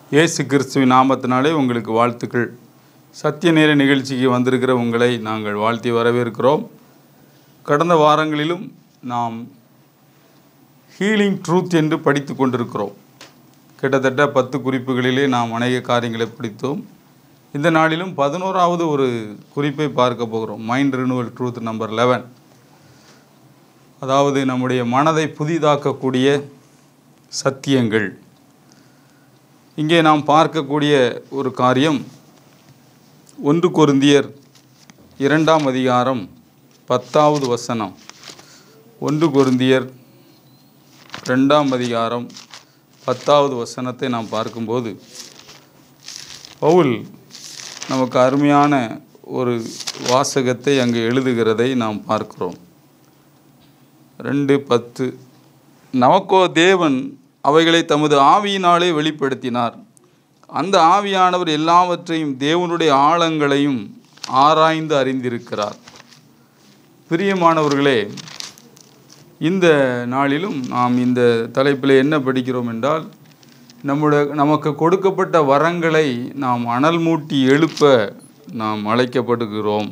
இயேசு கிறிஸ்துவின் நாமத்தினாலே உங்களுக்கு வாழ்த்துக்கள் சத்திய நேர நிகழ்ச்சிக்கு வந்திருக்கிற உங்களை நாங்கள் வாழ்த்தி வரவேற்கிறோம் கடந்த வாரங்களிலும் நாம் ஹீலிங் ட்ரூத் என்று படித்து கொண்டிருக்கிறோம் கிட்டத்தட்ட பத்து குறிப்புகளிலே நாம் அநேக காரியங்களை படித்தோம் இந்த நாளிலும் பதினோராவது ஒரு குறிப்பை பார்க்க போகிறோம் mind renewal truth number eleven அதாவது நம்முடைய மனதை புதிதாக்கக்கூடிய சத்தியங்கள் இங்கே நாம் பார்க்கக்கூடிய ஒரு காரியம் ஒன்று கொருந்தியர் இரண்டாம் அதிகாரம் பத்தாவது வசனம் ஒன்று கொருந்தியர் ரெண்டாம் அதிகாரம் பத்தாவது வசனத்தை நாம் பார்க்கும்போது பவுல் நமக்கு அருமையான ஒரு வாசகத்தை அங்கு எழுதுகிறதை நாம் பார்க்கிறோம் ரெண்டு பத்து நமக்கோ தேவன் அவைகளை தமது ஆவியினாலே வெளிப்படுத்தினார் அந்த ஆவியானவர் எல்லாவற்றையும் தேவனுடைய ஆழங்களையும் ஆராய்ந்து அறிந்திருக்கிறார் பிரியமானவர்களே இந்த நாளிலும் நாம் இந்த தலைப்பில் என்ன படிக்கிறோம் என்றால் நம்முடைய நமக்கு கொடுக்கப்பட்ட வரங்களை நாம் அனல் மூட்டி எழுப்ப நாம் அழைக்கப்படுகிறோம்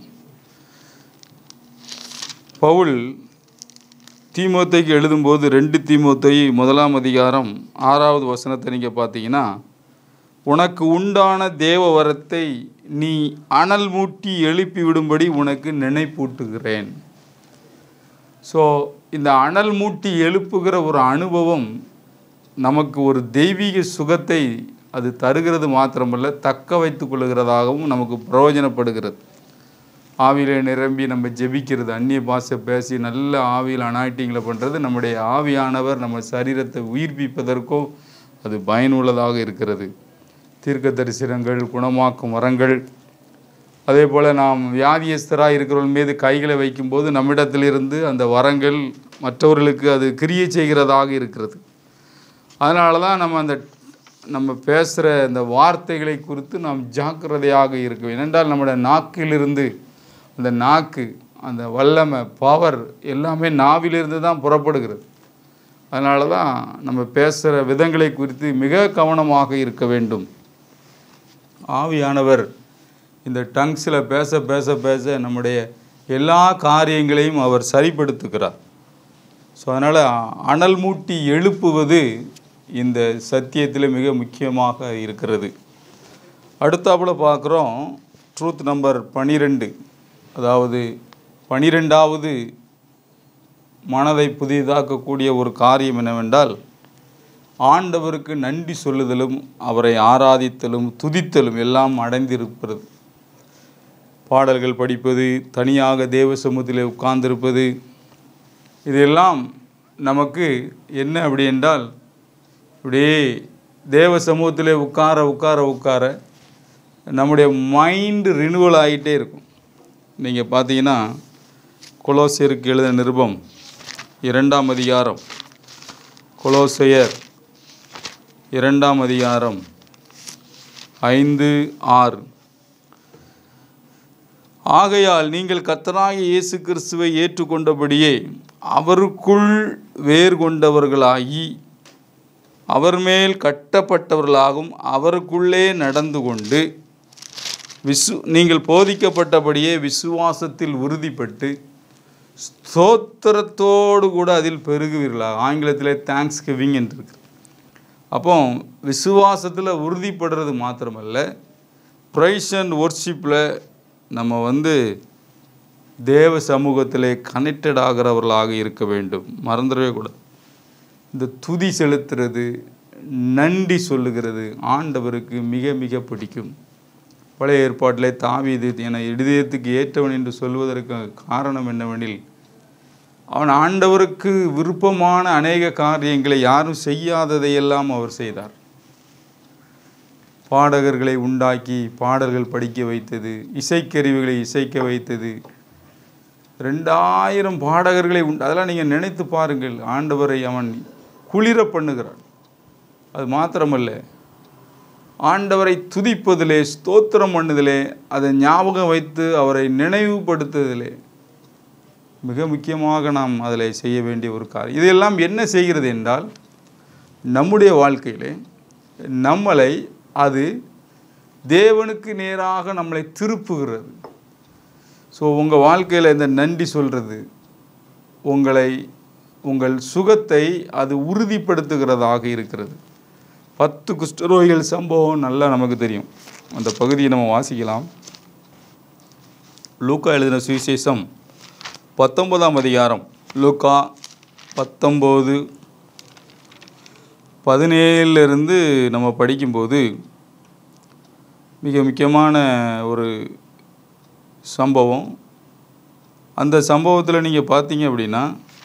பவுல் தீமோத்தைக்கு எழுதும்போது ரெண்டு தீமோத்தை முதலாம் அதிகாரம் ஆறாவது வசனத்தை நீங்கள் பார்த்தீங்கன்னா உனக்கு உண்டான தேவ வரத்தை நீ அனல் மூட்டி எழுப்பி விடும்படி உனக்கு நினைப்பூட்டுகிறேன் ஸோ இந்த அனல் மூட்டி எழுப்புகிற ஒரு அனுபவம் நமக்கு ஒரு தெய்வீக சுகத்தை அது தருகிறது மாத்திரமல்ல தக்க வைத்து கொள்ளுகிறதாகவும் நமக்கு பிரயோஜனப்படுகிறது ஆவியில் நிரம்பி நம்ம ஜெபிக்கிறது அந்நிய பாஷை பேசி நல்ல ஆவியில் அனாயிட்டிங்களை பண்ணுறது நம்முடைய ஆவியானவர் நம்ம சரீரத்தை உயிர்ப்பிப்பதற்கோ அது பயனுள்ளதாக இருக்கிறது தீர்க்க தரிசனங்கள் குணமாக்கும் வரங்கள் அதே போல் நாம் வியாதியஸ்தராக இருக்கிறவர்கள் மீது கைகளை வைக்கும்போது நம்மிடத்திலிருந்து அந்த வரங்கள் மற்றவர்களுக்கு அது கிரியை செய்கிறதாக இருக்கிறது அதனால தான் நம்ம அந்த நம்ம பேசுகிற அந்த வார்த்தைகளை குறித்து நாம் ஜாக்கிரதையாக இருக்க வேண்டும் ஏனென்றால் நம்முடைய நாக்கிலிருந்து அந்த நாக்கு அந்த வல்லமை பவர் எல்லாமே நாவிலிருந்து தான் புறப்படுகிறது அதனால தான் நம்ம பேசுகிற விதங்களை குறித்து மிக கவனமாக இருக்க வேண்டும் ஆவியானவர் இந்த டங்ஸில் பேச பேச பேச நம்முடைய எல்லா காரியங்களையும் அவர் சரிப்படுத்துகிறார் ஸோ அதனால் அனல் மூட்டி எழுப்புவது இந்த சத்தியத்தில் மிக முக்கியமாக இருக்கிறது அடுத்தாப்புல பார்க்குறோம் ட்ரூத் நம்பர் பனிரெண்டு அதாவது பனிரெண்டாவது மனதை புதிதாக்கக்கூடிய ஒரு காரியம் என்னவென்றால் ஆண்டவருக்கு நன்றி சொல்லுதலும் அவரை ஆராதித்தலும் துதித்தலும் எல்லாம் அடைந்திருக்கிறது பாடல்கள் படிப்பது தனியாக தேவ சமூகத்தில் உட்கார்ந்திருப்பது இதெல்லாம் நமக்கு என்ன அப்படி என்றால் இப்படியே தேவ சமூகத்தில் உட்கார உட்கார உட்கார நம்முடைய மைண்டு ரினுவல் ஆகிட்டே இருக்கும் நீங்கள் பார்த்தீங்கன்னா கொலோசியருக்கு எழுதின நிருபம் இரண்டாம் அதிகாரம் கொலோசையர் இரண்டாம் அதிகாரம் ஐந்து ஆறு ஆகையால் நீங்கள் கத்தராகிய இயேசு கிறிஸ்துவை ஏற்றுக்கொண்டபடியே அவருக்குள் வேர் கொண்டவர்களாகி அவர் மேல் கட்டப்பட்டவர்களாகும் அவருக்குள்ளே நடந்து கொண்டு விசு நீங்கள் போதிக்கப்பட்டபடியே விசுவாசத்தில் உறுதிப்பட்டு ஸ்தோத்திரத்தோடு கூட அதில் பெருகுவீர்களாக ஆங்கிலத்தில் தேங்க்ஸ் கிவிங் என்று இருக்கு அப்போ விசுவாசத்தில் உறுதிப்படுறது மாத்திரமல்ல ப்ரைஸ் அண்ட் ஒர்ஷிப்பில் நம்ம வந்து தேவ சமூகத்திலே கனெக்டட் ஆகிறவர்களாக இருக்க வேண்டும் மறந்துடவே கூடாது இந்த துதி செலுத்துறது நன்றி சொல்லுகிறது ஆண்டவருக்கு மிக மிக பிடிக்கும் பழைய ஏற்பாட்டிலே தாவீது என இதயத்துக்கு ஏற்றவன் என்று சொல்வதற்கு காரணம் என்னவெனில் அவன் ஆண்டவருக்கு விருப்பமான அநேக காரியங்களை யாரும் செய்யாததையெல்லாம் அவர் செய்தார் பாடகர்களை உண்டாக்கி பாடல்கள் படிக்க வைத்தது இசைக்கருவிகளை இசைக்க வைத்தது ரெண்டாயிரம் பாடகர்களை உண்டு அதெல்லாம் நீங்கள் நினைத்து பாருங்கள் ஆண்டவரை அவன் குளிர பண்ணுகிறான் அது மாத்திரமல்ல ஆண்டவரை துதிப்பதிலே ஸ்தோத்திரம் பண்ணுதிலே அதை ஞாபகம் வைத்து அவரை நினைவுபடுத்துவதிலே மிக முக்கியமாக நாம் அதில் செய்ய வேண்டிய ஒரு காரியம் இதெல்லாம் என்ன செய்கிறது என்றால் நம்முடைய வாழ்க்கையிலே நம்மளை அது தேவனுக்கு நேராக நம்மளை திருப்புகிறது ஸோ உங்கள் வாழ்க்கையில் இந்த நன்றி சொல்கிறது உங்களை உங்கள் சுகத்தை அது உறுதிப்படுத்துகிறதாக இருக்கிறது பத்து குஷ்டரோகிகள் சம்பவம் நல்லா நமக்கு தெரியும் அந்த பகுதியை நம்ம வாசிக்கலாம் லூக்கா எழுதின சுவிசேஷம் பத்தொன்பதாம் அதிகாரம் லூக்கா பத்தொம்போது பதினேழுலேருந்து நம்ம படிக்கும்போது மிக முக்கியமான ஒரு சம்பவம் அந்த சம்பவத்தில் நீங்கள் பார்த்தீங்க அப்படின்னா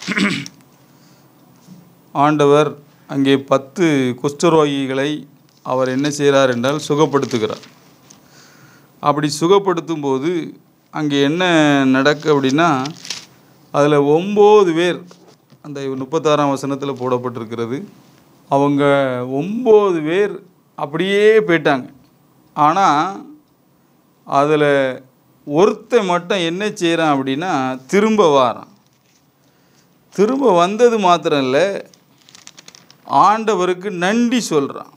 ஆண்டவர் அங்கே பத்து குஷ்டரோகிகளை அவர் என்ன செய்கிறார் என்றால் சுகப்படுத்துகிறார் அப்படி சுகப்படுத்தும் போது அங்கே என்ன நடக்கு அப்படின்னா அதில் ஒம்பது பேர் அந்த முப்பத்தாறாம் வசனத்தில் போடப்பட்டிருக்கிறது அவங்க ஒம்பது பேர் அப்படியே போயிட்டாங்க ஆனால் அதில் ஒருத்தன் மட்டும் என்ன செய்கிறான் அப்படின்னா திரும்ப வாரான் திரும்ப வந்தது மாத்திரம் இல்லை ஆண்டவருக்கு நன்றி சொல்கிறான்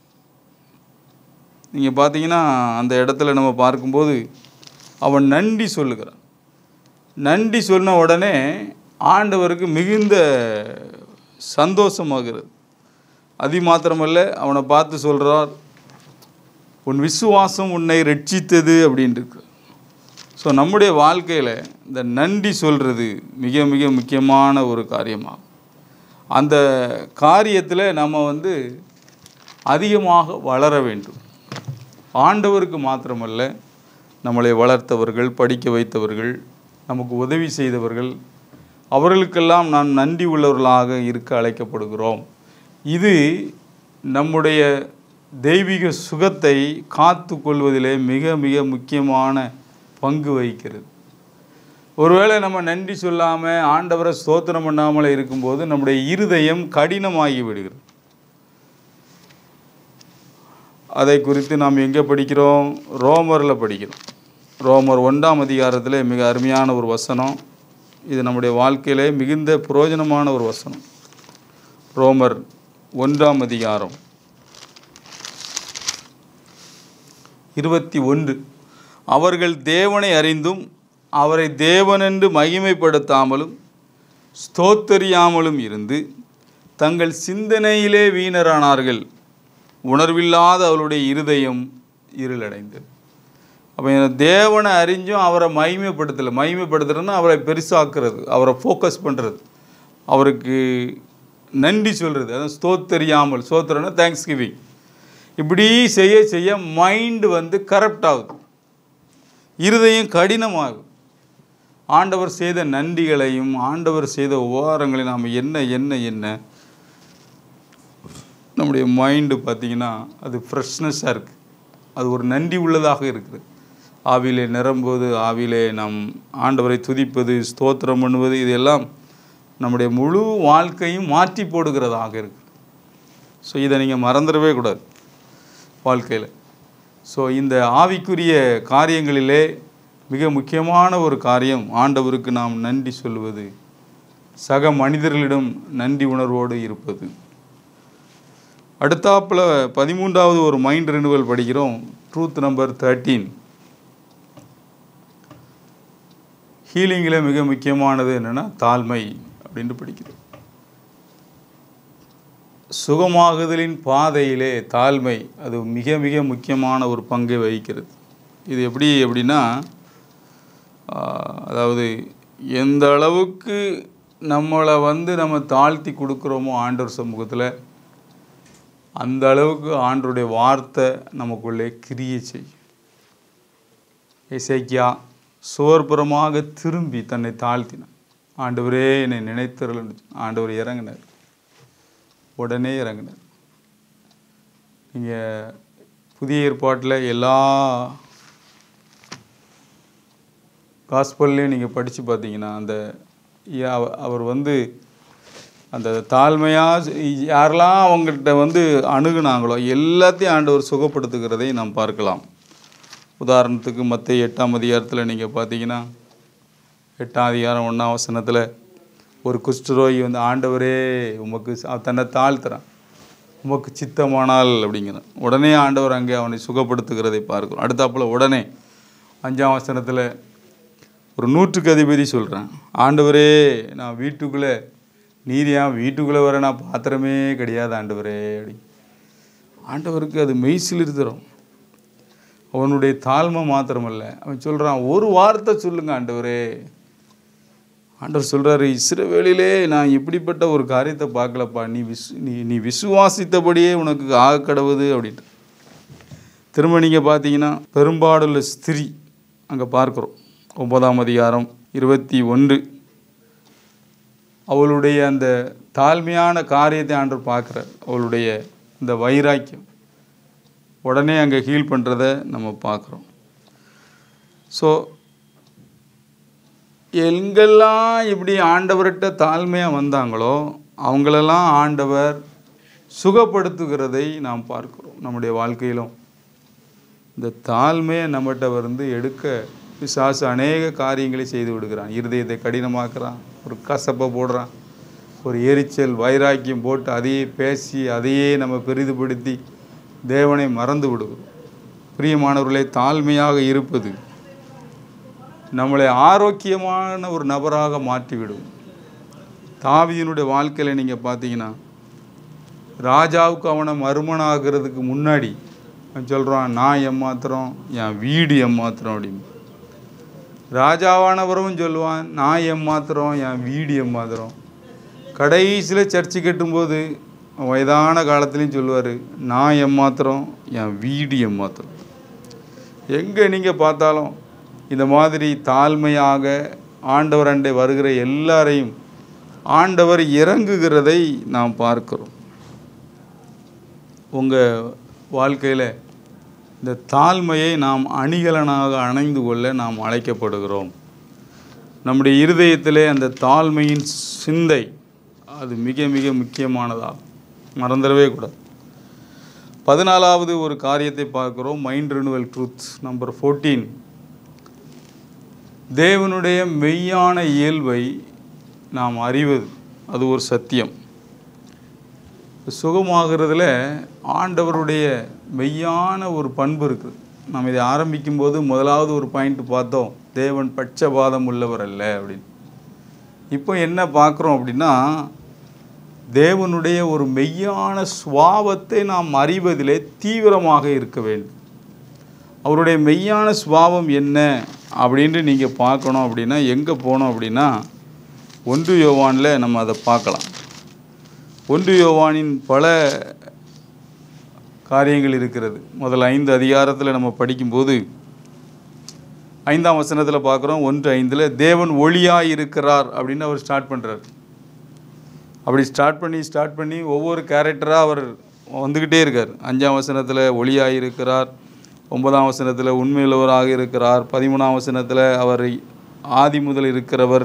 நீங்கள் பார்த்தீங்கன்னா அந்த இடத்துல நம்ம பார்க்கும்போது அவன் நன்றி சொல்லுகிறான் நன்றி சொன்ன உடனே ஆண்டவருக்கு மிகுந்த சந்தோஷமாகிறது அது மாத்திரமல்ல அவனை பார்த்து சொல்கிறார் உன் விசுவாசம் உன்னை ரட்சித்தது அப்படின்ட்டு ஸோ நம்முடைய வாழ்க்கையில் இந்த நன்றி சொல்கிறது மிக மிக முக்கியமான ஒரு காரியமாகும் அந்த காரியத்தில் நம்ம வந்து அதிகமாக வளர வேண்டும் ஆண்டவருக்கு மாத்திரமல்ல நம்மளை வளர்த்தவர்கள் படிக்க வைத்தவர்கள் நமக்கு உதவி செய்தவர்கள் அவர்களுக்கெல்லாம் நாம் நன்றி உள்ளவர்களாக இருக்க அழைக்கப்படுகிறோம் இது நம்முடைய தெய்வீக சுகத்தை காத்து கொள்வதிலே மிக மிக முக்கியமான பங்கு வகிக்கிறது ஒருவேளை நம்ம நன்றி சொல்லாமல் ஆண்டவரை ஸ்தோத்திரம் பண்ணாமல் இருக்கும்போது நம்முடைய இருதயம் கடினமாகி விடுகிறது அதை குறித்து நாம் எங்கே படிக்கிறோம் ரோமரில் படிக்கிறோம் ரோமர் ஒன்றாம் அதிகாரத்தில் மிக அருமையான ஒரு வசனம் இது நம்முடைய வாழ்க்கையிலே மிகுந்த பிரயோஜனமான ஒரு வசனம் ரோமர் ஒன்றாம் அதிகாரம் இருபத்தி ஒன்று அவர்கள் தேவனை அறிந்தும் அவரை தேவனென்று மகிமைப்படுத்தாமலும் ஸ்தோத்தரியாமலும் இருந்து தங்கள் சிந்தனையிலே வீணரானார்கள் உணர்வில்லாத அவளுடைய இருதயம் இருளடைந்தது அப்போ தேவனை அறிஞ்சும் அவரை மகிமைப்படுத்தலை மகிமைப்படுத்துறதுன்னா அவரை பெருசாக்குறது அவரை ஃபோக்கஸ் பண்ணுறது அவருக்கு நன்றி சொல்கிறது அதான் ஸ்தோத்தரியாமல் ஸ்தோத்திரம்னா தேங்க்ஸ் கிவிங் இப்படி செய்ய செய்ய மைண்டு வந்து கரப்ட் ஆகுது இருதயம் கடினமாகும் ஆண்டவர் செய்த நன்றிகளையும் ஆண்டவர் செய்த உபகாரங்களையும் நாம் என்ன என்ன என்ன நம்முடைய மைண்டு பார்த்திங்கன்னா அது ஃப்ரெஷ்னஸாக இருக்குது அது ஒரு நன்றி உள்ளதாக இருக்குது ஆவிலே நிரம்புவது ஆவிலே நாம் ஆண்டவரை துதிப்பது ஸ்தோத்திரம் பண்ணுவது இதெல்லாம் நம்முடைய முழு வாழ்க்கையும் மாற்றி போடுகிறதாக இருக்குது ஸோ இதை நீங்கள் மறந்துடவே கூடாது வாழ்க்கையில் ஸோ இந்த ஆவிக்குரிய காரியங்களிலே மிக முக்கியமான ஒரு காரியம் ஆண்டவருக்கு நாம் நன்றி சொல்வது சக மனிதர்களிடம் நன்றி உணர்வோடு இருப்பது அடுத்தாப்பில் பதிமூன்றாவது ஒரு மைண்ட் ரெனுவல் படிக்கிறோம் ட்ரூத் நம்பர் தேர்ட்டீன் ஹீலிங்கில் மிக முக்கியமானது என்னென்னா தாழ்மை அப்படின்ட்டு படிக்கிறோம் சுகமாகுதலின் பாதையிலே தாழ்மை அது மிக மிக முக்கியமான ஒரு பங்கை வகிக்கிறது இது எப்படி எப்படின்னா ஆஹ், அதாவது எந்த அளவுக்கு நம்மளை வந்து நம்ம தாழ்த்தி கொடுக்குறோமோ ஆண்டவர் சமூகத்தில் அந்த அளவுக்கு ஆண்டருடைய வார்த்தை நமக்குள்ளே கிரியை செய்யும் இசைக்கியா சுவர்புறமாக திரும்பி தன்னை தாழ்த்தினான் ஆண்டவரே என்னை நினைத்தருள் ஆண்டவர் இறங்கினார் உடனே இறங்கினார் நீங்கள் புதிய ஏற்பாட்டில் எல்லா காஸ்பல்லையும் நீங்கள் படித்து பார்த்தீங்கன்னா அந்த யா- அவ- அவர் வந்து அந்த தாழ்மையாக யாரெல்லாம் அவங்கள்ட்ட வந்து அணுகுனாங்களோ எல்லாத்தையும் ஆண்டவர் சுகப்படுத்துகிறதை நாம் பார்க்கலாம் உதாரணத்துக்கு மற்ற எட்டாம் அதிகாரத்தில் நீங்கள் பார்த்தீங்கன்னா எட்டாம் அதிகாரம் ஒன்றாம் வசனத்தில் ஒரு குஷ்டரோகி வந்து ஆண்டவரே உமக்கு ச- தன்னை தாழ்த்துறான் உமக்கு சித்தமானால் அப்படிங்கிறான் உடனே ஆண்டவர் அங்கே அவனை சுகப்படுத்துகிறதை பார்க்கிறோம் அடுத்தாப்புல உடனே அஞ்சாம் வசனத்தில் ஒரு நூற்றுக்கு அதிபதி சொல்கிறேன் ஆண்டவரே நான் வீட்டுக்குள்ளே நீர் ஏன் வீட்டுக்குள்ளே வர நான் பாத்திரமே கிடையாது ஆண்டவரே அப்படி ஆண்டவருக்கு அது மெய்சில் இருக்கிறோம் அவனுடைய தாழ்மை மாத்திரமல்ல அவன் சொல்கிறான் ஒரு வார்த்தை சொல்லுங்க ஆண்டவரே ஆண்டவர் சொல்கிறாரு இஸ்ரவேலிலே நான் இப்படிப்பட்ட ஒரு காரியத்தை பார்க்கலப்பா நீ விசு நீ நீ விசுவாசித்தபடியே உனக்கு ஆக கடவுது அப்படின்ட்டு திரும்ப நீங்கள் பார்த்தீங்கன்னா பெரும்பாடுள்ள ஸ்திரீ அங்கே பார்க்குறோம் ஒன்பதாம் அதிகாரம் இருபத்தி ஒன்று அவளுடைய அந்த தாழ்மையான காரியத்தை ஆண்டவர் பார்க்குறார் அவளுடைய இந்த வைராக்கியம் உடனே அங்கே ஹீல் பண்ணுறத நம்ம பார்க்குறோம் ஸோ எங்கெல்லாம் இப்படி ஆண்டவர்கிட்ட தாழ்மையாக வந்தாங்களோ அவங்களெல்லாம் ஆண்டவர் சுகப்படுத்துகிறதை நாம் பார்க்கிறோம் நம்முடைய வாழ்க்கையிலும் இந்த தாழ்மையை நம்மகிட்ட வந்து எடுக்க பிசாசு அநேக காரியங்களை செய்து விடுகிறான் இருதயத்தை கடினமாக்குறான் ஒரு கசப்பை போடுறான் ஒரு எரிச்சல் வைராக்கியம் போட்டு அதையே பேசி அதையே நம்ம பெரிதுபடுத்தி தேவனை மறந்து விடுகிறோம் பிரியமானவர்களே தாழ்மையாக இருப்பது நம்மளை ஆரோக்கியமான ஒரு நபராக மாற்றிவிடும் தாவியினுடைய வாழ்க்கையில் நீங்கள் பார்த்தீங்கன்னா ராஜாவுக்கு அவனை மருமனாகிறதுக்கு முன்னாடி அவன் சொல்கிறான் நான் ஏமாத்திரம் என் வீடு ஏமாத்திரம் அப்படின்னு ராஜாவானவரும் சொல்லுவான் நான் ஏமாத்திரம் என் வீடு ஏமாத்திரம் கடைசியில் சர்ச்சு கட்டும்போது வயதான காலத்துலேயும் சொல்லுவார் நான் ஏமாத்திரம் என் வீடு ஏமாத்திரம் எங்கே நீங்கள் பார்த்தாலும் இந்த மாதிரி தாழ்மையாக ஆண்டவர் அண்டை வருகிற எல்லாரையும் ஆண்டவர் இறங்குகிறதை நாம் பார்க்கிறோம் உங்கள் வாழ்க்கையில் இந்த தாழ்மையை நாம் அணிகலனாக அணைந்து கொள்ள நாம் அழைக்கப்படுகிறோம் நம்முடைய இருதயத்திலே அந்த தாழ்மையின் சிந்தை அது மிக மிக முக்கியமானதாகும் மறந்துடவே கூடாது பதினாலாவது ஒரு காரியத்தை பார்க்கிறோம் mind renewal truth number fourteen தேவனுடைய மெய்யான இயல்பை நாம் அறிவது அது ஒரு சத்தியம் சுகமாகிறதுல ஆண்டவருடைய மெய்யான ஒரு பண்பு இருக்குது நம்ம இதை ஆரம்பிக்கும் போது முதலாவது ஒரு பாயிண்ட் பார்த்தோம் தேவன் பட்சபாதம் உள்ளவர் அல்ல அப்படின்னு இப்போ என்ன பார்க்குறோம் அப்படின்னா தேவனுடைய ஒரு மெய்யான சுவாவத்தை நாம் அறிவதிலே தீவிரமாக இருக்க வேண்டும் அவருடைய மெய்யான சுவாவம் என்ன அப்படின்ட்டு நீங்கள் பார்க்கணும் அப்படின்னா எங்கே போனோம் அப்படின்னா ஒன்று யோவானில் நம்ம அதை பார்க்கலாம் ஒன்று யோவானின் பல காரியங்கள் இருக்கிறது முதல் ஐந்து அதிகாரத்தில் நம்ம படிக்கும்போது ஐந்தாம் வசனத்தில் பார்க்குறோம் ஒன்று ஐந்தில் தேவன் ஒளியாக இருக்கிறார் அப்படின்னு அவர் ஸ்டார்ட் பண்ணுறார் அப்படி ஸ்டார்ட் பண்ணி ஸ்டார்ட் பண்ணி ஒவ்வொரு கேரக்டராக அவர் வந்துக்கிட்டே இருக்கார் அஞ்சாம் வசனத்தில் ஒளியாக இருக்கிறார் ஒன்பதாம் வசனத்தில் உண்மையுள்ளவராக இருக்கிறார் பதிமூணாம் வசனத்தில் அவர் ஆதி முதல் இருக்கிறவர்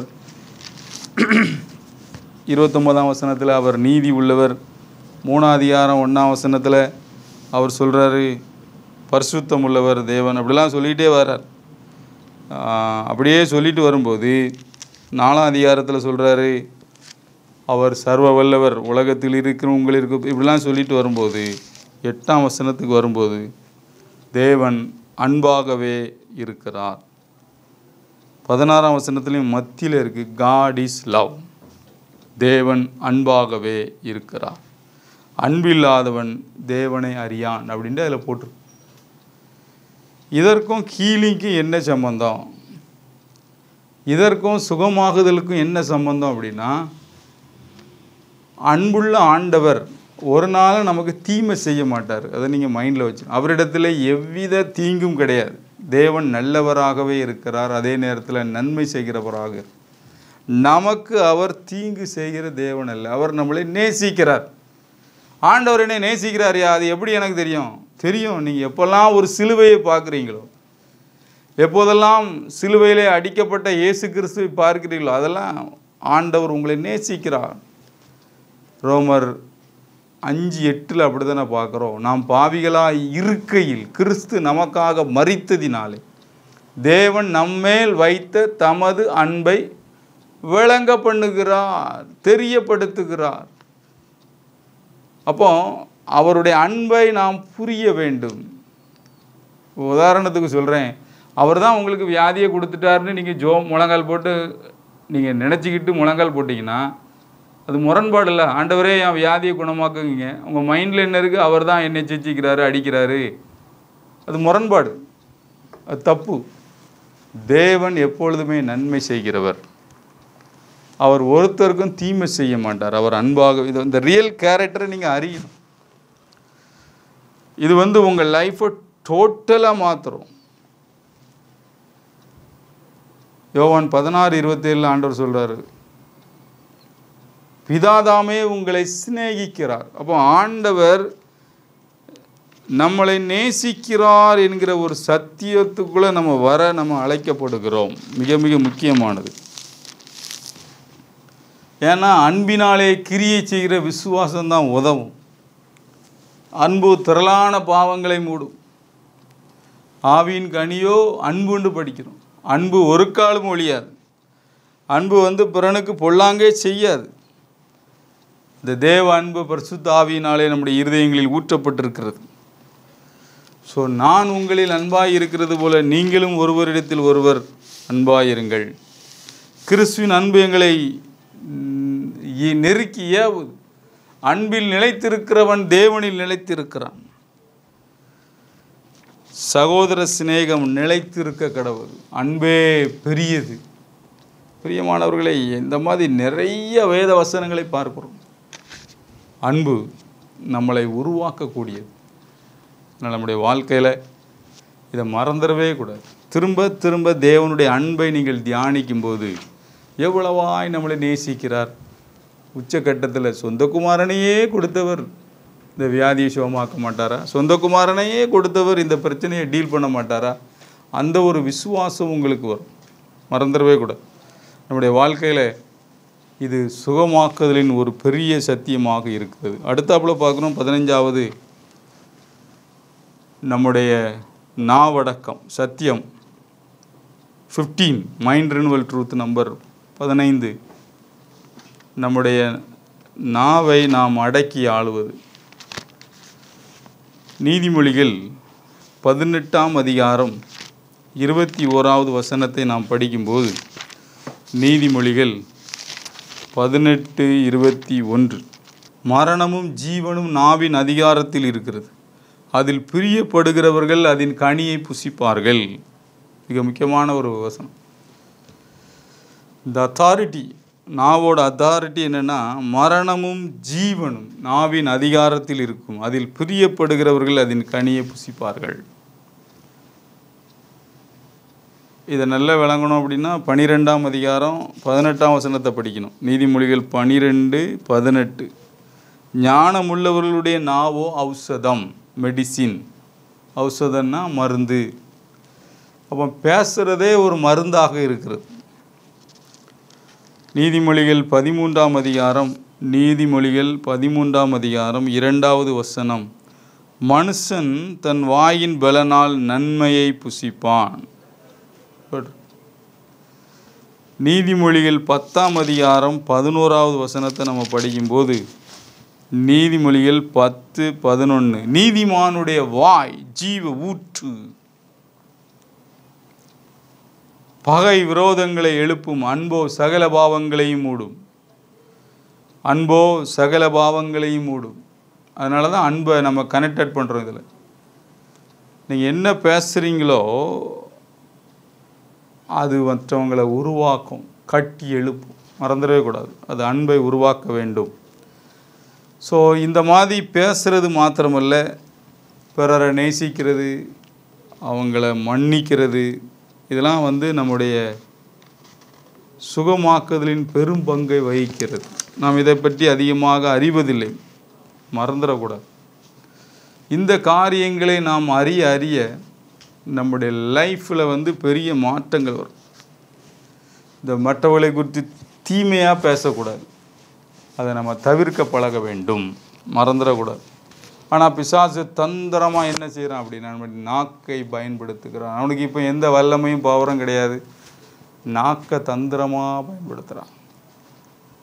இருபத்தொம்போதாம் வசனத்தில் அவர் நீதி உள்ளவர் மூணாம் அதிகாரம் ஒன்றாம் வசனத்தில் அவர் சொல்கிறாரு பரிசுத்தம் உள்ளவர் தேவன் அப்படிலாம் சொல்லிகிட்டே வர்றார் ஆஹ் அப்படியே சொல்லிட்டு வரும்போது நாலாம் அதிகாரத்தில் சொல்கிறாரு அவர் சர்வ வல்லவர் உலகத்தில் இருக்கிற உங்களுக்கு இப்படிலாம் சொல்லிட்டு வரும்போது எட்டாம் வசனத்துக்கு வரும்போது தேவன் அன்பாகவே இருக்கிறார் பதினாறாம் வசனத்துலேயும் மத்தியில் இருக்குது காட் இஸ் லவ் தேவன் அன்பாகவே இருக்கிறார் அன்பில்லாதவன் தேவனை அறியான் அப்படின்ட்டு அதில் போட்டு இதற்கும் ஹீலிங்க்கும் என்ன சம்பந்தம் இதற்கும் சுகமாகுதலுக்கும் என்ன சம்பந்தம் அப்படின்னா அன்புள்ள ஆண்டவர் ஒரு நாளும் நமக்கு தீமை செய்ய மாட்டார் அதை நீங்கள் மைண்டில் வச்சு அவரிடத்துல எவ்வித தீங்கும் கிடையாது தேவன் நல்லவராகவே இருக்கிறார் அதே நேரத்தில் நன்மை செய்கிறவராக இருக்கிறார். நமக்கு அவர் தீங்கு செய்கிற தேவன் அல்ல அவர் நம்மளை நேசிக்கிறார் ஆண்டவர் என்னை நேசிக்கிறாரியா அது எப்படி எனக்கு தெரியும் தெரியும் நீங்கள் எப்போல்லாம் ஒரு சிலுவையை பார்க்குறீங்களோ எப்போதெல்லாம் சிலுவையிலே அடிக்கப்பட்ட இயேசு கிறிஸ்துவை பார்க்கிறீர்களோ அதெல்லாம் ஆண்டவர் உங்களை நேசிக்கிறார் ரோமர் அஞ்சு எட்டில் அப்படி தானே பார்க்குறோம் நாம் பாவிகளாய் இருக்கையில் கிறிஸ்து நமக்காக மரித்ததினாலே தேவன் நம்மேல் வைத்த தமது அன்பை விளங்க பண்ணுகிறார் தெரியப்படுத்துகிறார் அப்போ அவருடைய அன்பை நாம் புரிய வேண்டும் உதாரணத்துக்கு சொல்கிறேன் அவர் தான் உங்களுக்கு வியாதியை கொடுத்துட்டாருன்னு நீங்கள் ஜோ முழங்கால் போட்டு நீங்கள் நினச்சிக்கிட்டு முழங்கால் போட்டிங்கன்னா அது முரண்பாடு இல்லை ஆண்டவரே என் வியாதியை குணமாக்குங்க உங்கள் மைண்டில் என்ன இருக்குது அவர் தான் என்னை சிச்சிக்கிறாரு அடிக்கிறாரு அது முரண்பாடு அது தப்பு தேவன் எப்பொழுதுமே நன்மை செய்கிறவர் அவர் ஒருத்தருக்கும் தீமை செய்ய மாட்டார் அவர் அன்பாக இது இந்த ரியல் கேரக்டரை நீங்கள் அறியணும் இது வந்து உங்கள் லைஃப்பை டோட்டலாக மாற்றுறோம் யோவான் பதினாறு இருபத்தேழில் ஆண்டவர் சொல்கிறாரு பிதாதாமே உங்களை சிநேகிக்கிறார் அப்போ ஆண்டவர் நம்மளை நேசிக்கிறார் என்கிற ஒரு சத்தியத்துக்குள்ளே நம்ம வர நம்ம அழைக்கப்படுகிறோம் மிக மிக முக்கியமானது ஏன்னா அன்பினாலே கிரியை செய்கிற விசுவாசம்தான் உதவும் அன்பு திரளான பாவங்களை மூடும் ஆவியின் கனியோ அன்புண்டு படிக்கிறோம் அன்பு ஒரு காலும் ஒழியாது அன்பு வந்து பிறனுக்கு பொல்லாங்கே செய்யாது இந்த தேவ அன்பு பரிசுத்த ஆவியினாலே நம்முடைய இருதயங்களில் ஊற்றப்பட்டிருக்கிறது ஸோ நான் உங்களில் அன்பாய் இருக்கிறது போல நீங்களும் ஒருவரிடத்தில் ஒருவர் அன்பாயிருங்கள் கிறிஸ்துவின் அன்பு எங்களை ம், இ- நெருக்கி ஏவுது அன்பில் நிலைத்திருக்கிறவன் தேவனில் நிலைத்திருக்கிறான் சகோதர சிநேகம் நிலைத்திருக்க கடவுள் அன்பே பெரியது பிரியமானவர்களை இந்த மாதிரி நிறைய வேத வசனங்களை பார்க்கிறோம் அன்பு நம்மளை உருவாக்கக்கூடியது அதனால் நம்முடைய வாழ்க்கையில் இதை மறந்துடவே கூடாது திரும்ப திரும்ப தேவனுடைய அன்பை நீங்கள் தியானிக்கும் போது எவ்வளவாய் நம்மளை நேசிக்கிறார் உச்சக்கட்டத்தில் சொந்த குமாரனையே கொடுத்தவர் இந்த வியாதியை சுகமாக்க மாட்டாரா சொந்த குமாரனையே கொடுத்தவர் இந்த பிரச்சனையை டீல் பண்ண மாட்டாரா அந்த ஒரு விசுவாசம் உங்களுக்கு வரும் மறந்துடவே கூடாது நம்முடைய வாழ்க்கையில் இது சுகமாக்குதலின் ஒரு பெரிய சத்தியமாக இருக்கிறது அடுத்தாப்புல பார்க்குறோம் பதினஞ்சாவது நம்முடைய நாவடக்கம் சத்தியம் fifteen mind renewal truth number பதினைந்து நம்முடைய நாவை நாம் அடக்கி ஆளுவது நீதிமொழிகள் பதினெட்டாம் அதிகாரம் இருபத்தி ஓராவது வசனத்தை நாம் படிக்கும்போது நீதிமொழிகள் பதினெட்டு இருபத்தி ஒன்று மரணமும் ஜீவனும் நாவின் அதிகாரத்தில் இருக்கிறது அதில் பிரியப்படுகிறவர்கள் அதன் கனியை புசிப்பார்கள் மிக முக்கியமான ஒரு வசனம் இந்த அத்தாரிட்டி நாவோட அத்தாரிட்டி என்னென்னா மரணமும் ஜீவனும் நாவின் அதிகாரத்தில் இருக்கும் அதில் பிரியப்படுகிறவர்கள் அதன் கனியை புசிப்பார்கள் இதை நல்லா விளங்கணும் அப்படின்னா பனிரெண்டாம் அதிகாரம் பதினெட்டாம் வசனத்தை படிக்கணும் நீதிமொழிகள் பனிரெண்டு பதினெட்டு ஞானமுள்ளவர்களுடைய நாவோ ஔஷதம் மெடிசின் ஔஷதம்னா மருந்து அப்போ பேசுகிறதே ஒரு மருந்தாக இருக்கிறது நீதிமொழிகள் பதிமூன்றாம் அதிகாரம் நீதிமொழிகள் பதிமூன்றாம் அதிகாரம் இரண்டாவது வசனம் மனுஷன் தன் வாயின் பலனால் நன்மையை புசிப்பான் Good. நீதிமொழிகள் பத்தாம் அதிகாரம் பதினோராவது வசனத்தை நம்ம படிக்கும்போது நீதிமொழிகள் பத்து பதினொன்று நீதிமானுடைய வாய் ஜீவ ஊற்று பகை விரோதங்களை எழுப்பும் அன்போ சகல பாவங்களையும் மூடும் அன்போ சகல பாவங்களையும் மூடும் அதனால தான் அன்பை நம்ம கனெக்டட் பண்ணுறோம் இதில் நீங்கள் என்ன பேசுகிறீங்களோ அது மற்றவங்களை உருவாக்கும் கட்டி எழுப்பும் மறந்துடவே கூடாது அது அன்பை உருவாக்க வேண்டும் ஸோ இந்த மாதிரி பேசுகிறது மாத்திரமல்ல பிறரை நேசிக்கிறது அவங்கள மன்னிக்கிறது இதெல்லாம் வந்து நம்முடைய சுகமாக்குதலின் பெரும் பங்கை வகிக்கிறது நாம் இதை பற்றி அதிகமாக அறிவதில்லை மறந்துடக்கூடாது இந்த காரியங்களை நாம் அறிய அறிய நம்முடைய லைஃப்பில் வந்து பெரிய மாற்றங்கள் வரும் இந்த மற்றவர்களை குறித்து தீமையாக பேசக்கூடாது அதை நம்ம தவிர்க்க பழக வேண்டும் மறந்துடக்கூடாது ஆனால் பிசாசு தந்திரமாக என்ன செய்கிறான் அப்படின்னா நம்ம நாக்கை பயன்படுத்துகிறான் அவனுக்கு இப்போ எந்த வல்லமையும் பவரும் கிடையாது நாக்கை தந்திரமாக பயன்படுத்துகிறான்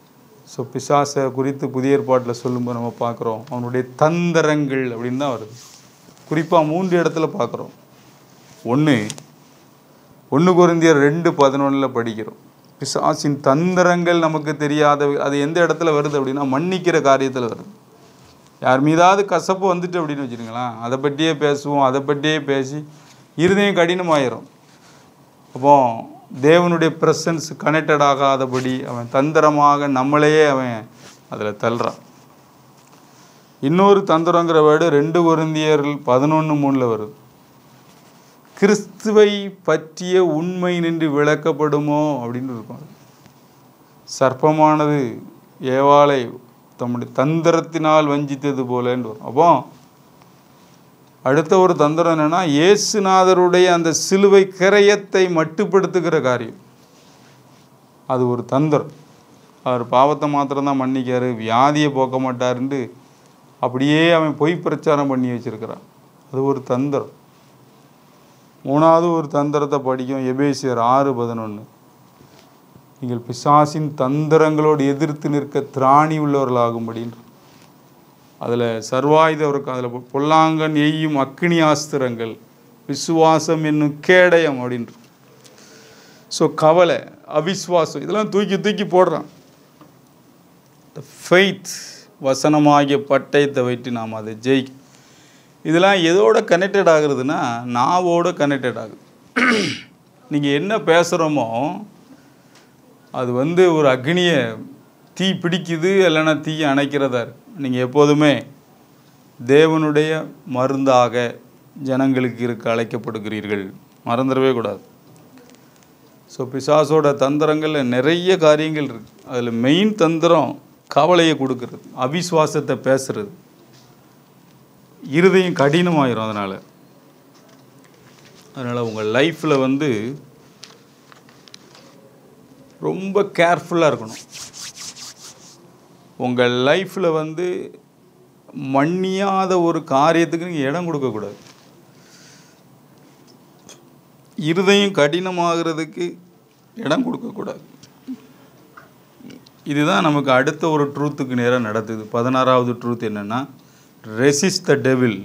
ஸோ பிசாசை குறித்து புதிய ஏற்பாட்டில் சொல்லும்போது நம்ம பார்க்குறோம் அவனுடைய தந்திரங்கள் அப்படின்னு தான் வருது குறிப்பாக மூன்று இடத்துல பார்க்குறோம் ஒன்று ஒன்று குருந்தியர் ரெண்டு பதினொன்றில் படிக்கிறோம் பிசாசின் தந்திரங்கள் நமக்கு தெரியாத அது எந்த இடத்துல வருது அப்படின்னா மன்னிக்கிற காரியத்தில் வருது யார் மீதாவது கசப்பு வந்துட்டு அப்படின்னு வச்சுருங்களேன் அதை பற்றியே பேசுவோம் அதை பற்றியே பேசி இருதயம் கடினமாயிரும் அப்போ தேவனுடைய ப்ரெசன்ஸ் கனெக்டட் ஆகாதபடி அவன் தந்திரமாக நம்மளையே அவன் அதில் தள்ளுறான் இன்னொரு தந்திரங்கிற வேர்டு ரெண்டு குருந்தியர்கள் பதினொன்று மூணில் வருது கிறிஸ்துவை பற்றிய உண்மை நின்று விளக்கப்படுமோ அப்படின்னு இருக்கும் அது. சர்ப்பமானது ஏவாளை தம்முடைய தந்திரத்தினால் வஞ்சித்தது போலன்னு வரும் அப்போ அடுத்த ஒரு தந்திரம் என்னன்னா இயேசுநாதருடைய அந்த சிலுவை கிரயத்தை மட்டுப்படுத்துகிற காரியம் அது ஒரு தந்திரம் அவர் பாவத்தை மாத்திரம்தான் மன்னிக்காரு வியாதியை போக்க மாட்டாருன்ட்டு அப்படியே அவன் பொய் பிரச்சாரம் பண்ணி வச்சிருக்கிறான் அது ஒரு தந்திரம் மூணாவது ஒரு தந்திரத்தை படிக்கும் எபேசியர் ஆறு பதினொன்று நீங்கள் பிசாசின் தந்திரங்களோடு எதிர்த்து நிற்க திராணி உள்ளவர்களாகும்படின்னு அதில் சர்வாயுத இருக்கு அதில் பொல்லாங்கன் எய்யும் அக்கினி ஆஸ்திரங்கள் விசுவாசம் என்னும் கேடயம் அப்படின்ற ஸோ கவலை அவிஸ்வாசம் இதெல்லாம் தூக்கி தூக்கி போடுறான் ஃபெய்த் வசனமாகிய பட்டயத்தை வைத்து நாம் அதை ஜெய் இதெல்லாம் எதோட கனெக்டட் ஆகுறதுன்னா நாவோட கனெக்டட் ஆகுது நீங்கள் என்ன பேசுகிறோமோ அது வந்து ஒரு அக்னியை தீ பிடிக்குது இல்லைன்னா தீயை அணைக்கிறதா இருக்கு நீங்கள் எப்போதுமே தேவனுடைய மருந்தாக ஜனங்களுக்கு இருக்க அழைக்கப்படுகிறீர்கள் மறந்துடவே கூடாது ஸோ பிசாசோட தந்திரங்களில் நிறைய காரியங்கள் இருக்கு அதில் மெயின் தந்திரம் கவலையை கொடுக்கறது அவிசுவாசத்தை பேசுறது இருதயம் கடினமாயிரும் அதனால் அதனால் உங்கள் லைஃப்பில் வந்து ரொம்ப கேர்ஃபுல்லாக இருக்கணும் உங்கள் லைஃப்பில் வந்து மன்னியாத ஒரு காரியத்துக்கு நீங்கள் இடம் கொடுக்கக்கூடாது இருதயம் கடினமாகிறதுக்கு இடம் கொடுக்கக்கூடாது இதுதான் நமக்கு அடுத்த ஒரு ட்ரூத்துக்கு நேராக நடத்துது பதினாறாவது ட்ரூத் என்னென்னா ரெசிஸ்ட் த டெவில்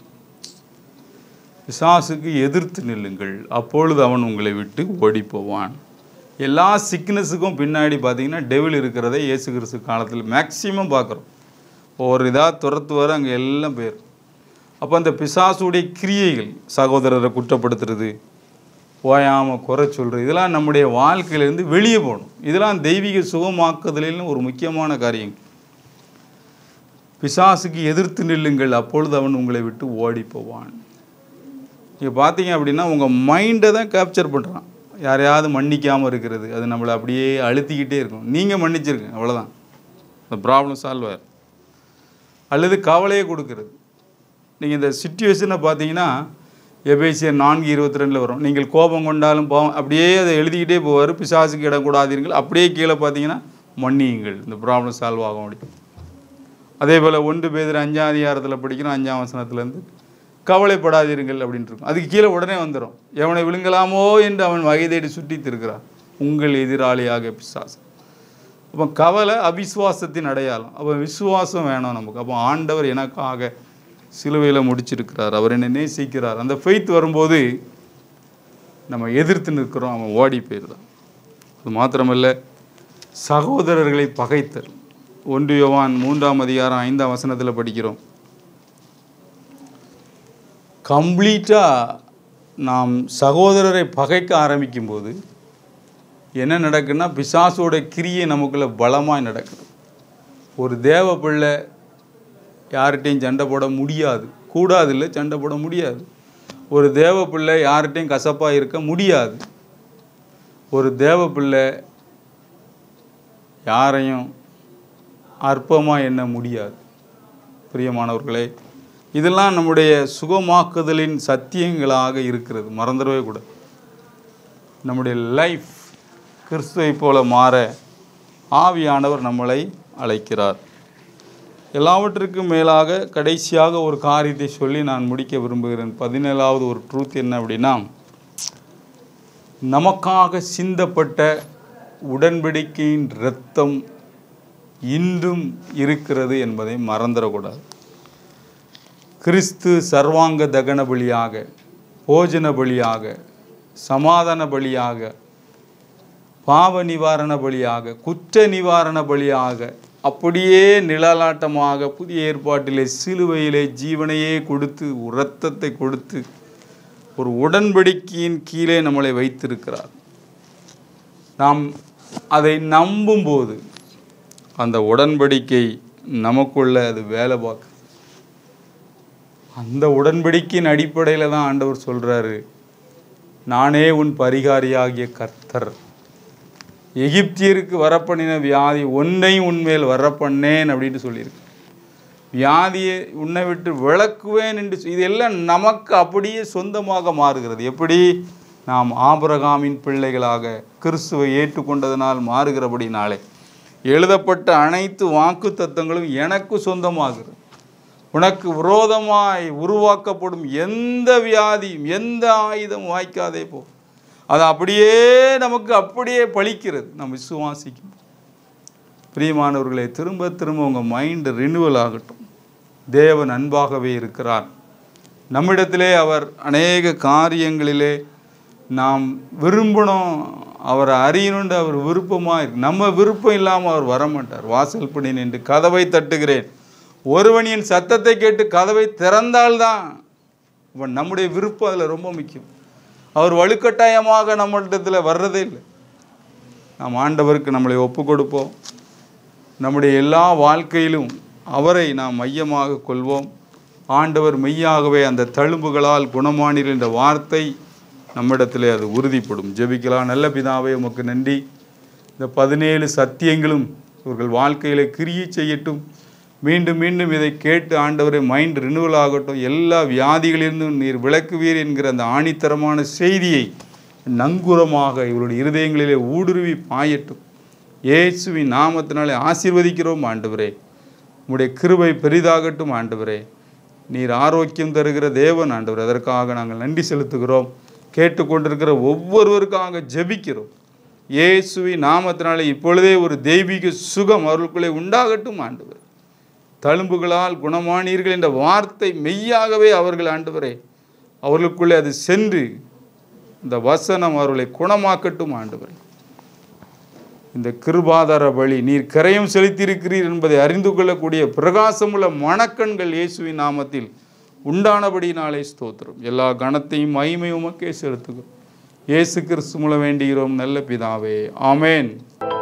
பிசாசுக்கு எதிர்த்து நில்லுங்கள் அப்பொழுது அவன் உங்களை விட்டு ஓடி போவான் எல்லா சிக்னஸுக்கும் பின்னாடி பார்த்தீங்கன்னா டெவில் இருக்கிறதை இயேசு கிறிஸ்து காலத்தில் மேக்சிமம் பார்க்குறோம் ஒவ்வொரு இதாக துரத்துவார் அங்கே எல்லாம் பேர் அப்போ அந்த பிசாசுடைய கிரியைகள் சகோதரரை குற்றப்படுத்துறது ஓயாமல் குறை சொல்கிறது இதெல்லாம் நம்முடைய வாழ்க்கையிலேருந்து வெளியே போகணும் இதெல்லாம் தெய்வீக சுகமாக்குதலிலும் ஒரு முக்கியமான காரியங்கள் பிசாசுக்கு எதிர்த்து நில்லுங்கள் அப்பொழுது அவன் உங்களை விட்டு ஓடி போவான் நீங்கள் பார்த்தீங்க அப்படின்னா உங்கள் மைண்டை தான் கேப்சர் பண்ணுறான் யாரையாவது மன்னிக்காமல் இருக்கிறது அது நம்மளை அப்படியே அழுத்திக்கிட்டே இருக்கும் நீங்கள் மன்னிச்சிருங்க அவ்வளோதான் இந்த ப்ராப்ளம் சால்வ் ஆயிரும் அல்லது கவலையை கொடுக்கிறது நீங்கள் இந்த சுச்சுவேஷனை பார்த்தீங்கன்னா எபேசியர் நான்கு இருபத்தி ரெண்டில் வரும் நீங்கள் கோபம் கொண்டாலும் போவோம் அப்படியே அதை எழுதிக்கிட்டே போவார் பிசாசுக்கு இடம் கூடாதீர்கள் அப்படியே கீழே பார்த்தீங்கன்னா மன்னியுங்கள் இந்த ப்ராப்ளம் சால்வ் ஆக முடியும் அதே போல் ஒன்று பேர் அஞ்சாம் அதிகாரத்தில் படிக்கிறோம் அஞ்சாம் வசனத்துலேருந்து கவலைப்படாதீர்கள் அப்படின்ட்டு இருக்கும் அதுக்கு கீழே உடனே வந்துடும் எவனை விழுங்கலாமோ என்று அவன் வகை தேடி சுற்றி திருக்கிறான் உங்கள் எதிராளியாக பிசாசு அப்போ கவலை அவிசுவாசத்தின் அடையாளம் அப்போ விசுவாசம் வேணும் நமக்கு அப்போ ஆண்டவர் எனக்காக சிலுவையில் முடிச்சிருக்கிறார் அவர் என்னை நேசிக்கிறார் அந்த ஃபெய்த் வரும்போது நம்ம எதிர்த்து நிற்கிறோம் அவன் ஓடி போயிடுறான் அது மாத்திரமல்ல சகோதரர்களை பகைத்தல் ஒன்று யோவான் மூன்றாம் அதிகாரம் ஐந்தாம் வசனத்தில் படிக்கிறோம் கம்ப்ளீட்டாக நாம் சகோதரரை பகைக்க ஆரம்பிக்கும்போது என்ன நடக்குன்னா பிசாசோட கிரியை நமக்குள்ள பலமாய் நடக்குது ஒரு தேவ பிள்ளை யார்கிட்டையும் சண்டை போட முடியாது கூடாது இல்லை சண்டை போட முடியாது ஒரு தேவ பிள்ளை யார்கிட்டையும் கசப்பாக இருக்க முடியாது ஒரு தேவ பிள்ளை யாரையும் அற்பமாக எண்ண முடியாது பிரியமானவர்களே இதெல்லாம் நம்முடைய சுகமாக்குதலின் சத்தியங்களாக இருக்கிறது மறந்துடவே கூட நம்முடைய லைஃப் கிறிஸ்துவை போல மாற ஆவியானவர் நம்மளை அழைக்கிறார் எல்லாவற்றுக்கும் மேலாக கடைசியாக ஒரு காரியத்தை சொல்லி நான் முடிக்க விரும்புகிறேன் பதினேழாவது ஒரு ட்ரூத் என்ன அப்படின்னா நமக்காக சிந்தப்பட்ட உடன்படிக்கையின் இரத்தம் இன்றும் இருக்கிறது என்பதை மறந்துடக்கூடாது கிறிஸ்து சர்வாங்க தகன பலியாக போஜன பலியாக சமாதான பலியாக பாவ நிவாரண பலியாக குற்ற நிவாரண பலியாக அப்படியே நிழலாட்டமாக புதிய ஏற்பாட்டிலே சிலுவையிலே ஜீவனையே கொடுத்து ஒரு இரத்தத்தை கொடுத்து ஒரு உடன்படிக்கையின் கீழே நம்மளை வைத்திருக்கிறார் நாம் அதை நம்பும்போது அந்த உடன்படிக்கை நமக்குள்ள அது வேலை பார்க்குது அந்த உடன்படிக்கையின் அடிப்படையில் தான் ஆண்டவர் சொல்கிறாரு நானே உன் பரிகாரியாகிய கர்த்தர் எகிப்தியருக்கு வரப்பண்ணின வியாதி ஒன்றையும் உன்மேல் வரப்பண்ணேன் அப்படின்னு சொல்லியிருக்கு வியாதியை உன்னை விட்டு விளக்குவேன் என்று சொ- இதெல்லாம் நமக்கு அப்படியே சொந்தமாக மாறுகிறது எப்படி நாம் ஆபிரகாமின் பிள்ளைகளாக கிறிஸ்துவை ஏற்றுக்கொண்டதனால் மாறுகிறபடினாலே எழுதப்பட்ட அனைத்து வாக்கு தத்தங்களும் எனக்கு சொந்தமாகிறது உனக்கு விரோதமாய் உருவாக்கப்படும் எந்த வியாதியும் எந்த ஆயுதம் வாய்க்காதே போ அது அப்படியே நமக்கு அப்படியே பலிக்கிறது நம்ம விசுவாசிக்கும் பிரியமானவர்களே திரும்ப திரும்ப உங்கள் மைண்டு ரினுவல் ஆகட்டும் தேவன் அன்பாகவே இருக்கிறார் நம்மிடத்திலே அவர் அநேக காரியங்களிலே நாம் விரும்பணும் அவரை அறியணுன்ற அவர் விருப்பமாக இருக்கு நம்ம விருப்பம் இல்லாமல் அவர் வரமாட்டார் வாசல் படி நின்று கதவை தட்டுகிறேன் ஒருவனின் சத்தத்தை கேட்டு கதவை திறந்தால்தான் அப்ப நம்முடைய விருப்பம் அதில் ரொம்ப முக்கியம் அவர் வலுக்கட்டாயமாக நம்மளிடத்தில் வர்றதே இல்லை நாம் ஆண்டவருக்கு நம்மளை ஒப்பு கொடுப்போம் நம்முடைய எல்லா வாழ்க்கையிலும் அவரை நாம் மையமாக கொள்வோம் ஆண்டவர் மெய்யாகவே அந்த தழும்புகளால் குணமானீர் என்ற வார்த்தை நம்மிடத்திலே அது உறுதிப்படும் ஜெபிக்கலாம் நல்ல பிதாவே உமக்கு நன்றி இந்த பதினேழு சத்தியங்களும் இவர்கள் வாழ்க்கையிலே கிரியை செய்யட்டும் மீண்டும் மீண்டும் இதை கேட்டு ஆண்டவரை மைண்ட் ரினுவல் ஆகட்டும் எல்லா வியாதிகளிலிருந்தும் நீர் விளக்குவீர் என்கிற அந்த ஆணித்தரமான செய்தியை நங்கூரமாக இவருடைய இருதயங்களிலே ஊடுருவி பாயட்டும் இயேசுவின் நாமத்தினாலே ஆசீர்வதிக்கிறோம் ஆண்டவரே உம்முடைய கிருபை பெரிதாகட்டும் ஆண்டவரே நீர் ஆரோக்கியம் தருகிற தேவன் ஆண்டவர் அதற்காக நாங்கள் நன்றி செலுத்துகிறோம் கேட்டுக்கொண்டிருக்கிற ஒவ்வொருவருக்காக ஜெபிக்கிறோம் இயேசுவின் நாமத்தினாலே இப்பொழுதே ஒரு தெய்வீக சுகம் அவர்களுக்குள்ளே உண்டாகட்டும் ஆண்டவர் தழும்புகளால் குணமானீர்கள் என்ற வார்த்தை மெய்யாகவே அவர்கள் ஆண்டவரே அவர்களுக்குள்ளே அது சென்று இந்த வசனம் அவர்களை குணமாக்கட்டும் ஆண்டவரே இந்த கிருபாதார வழி நீர் கரையும் செலுத்தியிருக்கிறீர் என்பதை அறிந்து கொள்ளக்கூடிய பிரகாசமுள்ள மணக்கண்கள் இயேசுவின் நாமத்தில் உண்டானபடினாலே ஸ்தோத்திரம் எல்லா கணத்தையும் மகிமையும் உமக்கே செலுத்துகிறோம் இயேசு கிறிஸ்து மூலம் வேண்டுகிறோம் நல்ல பிதாவே ஆமென்